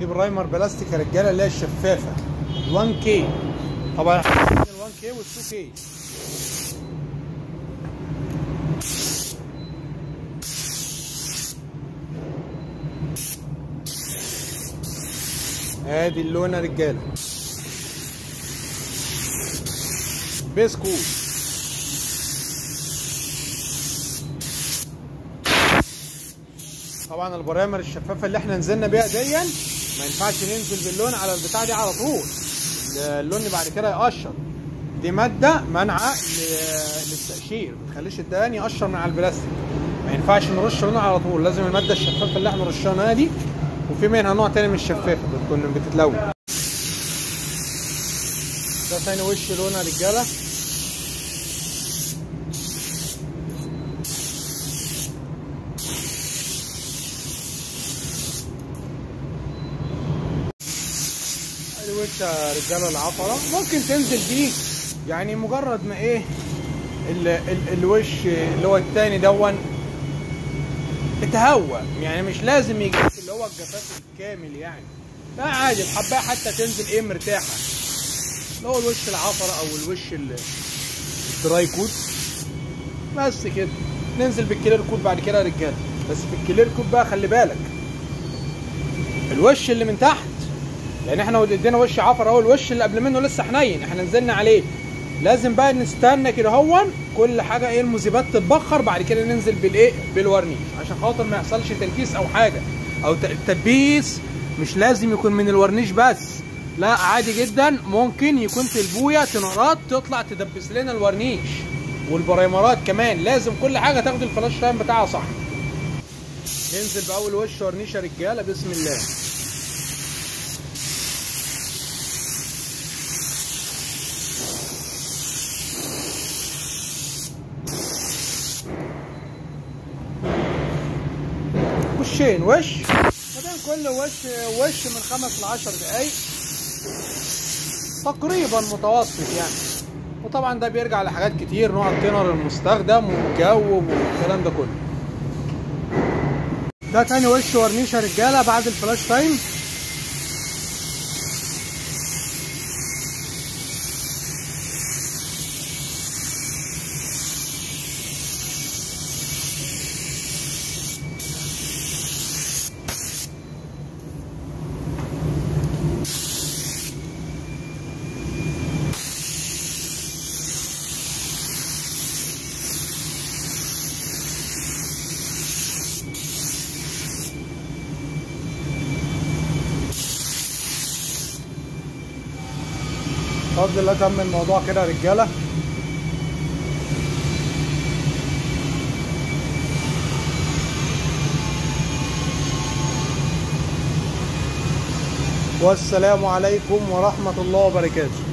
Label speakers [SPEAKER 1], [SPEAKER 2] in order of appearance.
[SPEAKER 1] دي برايمر بلاستيك يا رجاله اللي هي الشفافه 1 كي طبعا ال 1 كي وال 2 كي ادي اللون يا رجاله بسكوت طبعا البرايمر الشفافه اللي احنا نزلنا بيها دي ما ينفعش ننزل باللون على البتاع دي على طول اللون بعد كده يقشر دي ماده منعه ل- للتقشير ما تخليش الدهان يقشر من على البلاستيك ما ينفعش نرش لون على طول لازم الماده الشفافه اللي احنا رشناها دي وفي منها نوع تاني من الشفافه بتكون بتتلون ده تاني وش لون يا رجاله ادي وش يا رجاله العفره ممكن تنزل بيه يعني مجرد ما ايه ال ال الوش اللي هو التاني دون اتهوى يعني مش لازم يجيب اللي هو الجفاف الكامل يعني لا عادي الحبايه حتى تنزل ايه مرتاحه اللي هو الوش العفره او الوش ال- الدراي كوت بس كده ننزل بالكلير كوت بعد كده يا رجاله بس في الكلير كوت بقى خلي بالك الوش اللي من تحت لان احنا ادينا وش عفر اهو الوش اللي قبل منه لسه حنين احنا نزلنا عليه لازم بقى نستنى كده هون كل حاجه ايه المذيبات تتبخر بعد كده ننزل بالايه بالورنيش عشان خاطر ما يحصلش تلكيس او حاجه او ت- التدبيس مش لازم يكون من الورنيش بس لا عادي جدا ممكن يكون في البويه تنارات تطلع تدبس لنا الورنيش والبرايمرات كمان لازم كل حاجه تاخد الفلاش تايم بتاعها صح ننزل باول وش ورنيش يا رجاله بسم الله وشين وش ما بين كل وش وش من خمس لعشر دقايق تقريبا متوسط يعني وطبعا ده بيرجع لحاجات كتير نوع التينر المستخدم والجو والكلام ده كله ده تاني وش ورنيش يا رجاله بعد الفلاش تايم بفضل الله تم الموضوع كده يا رجاله والسلام عليكم ورحمه الله وبركاته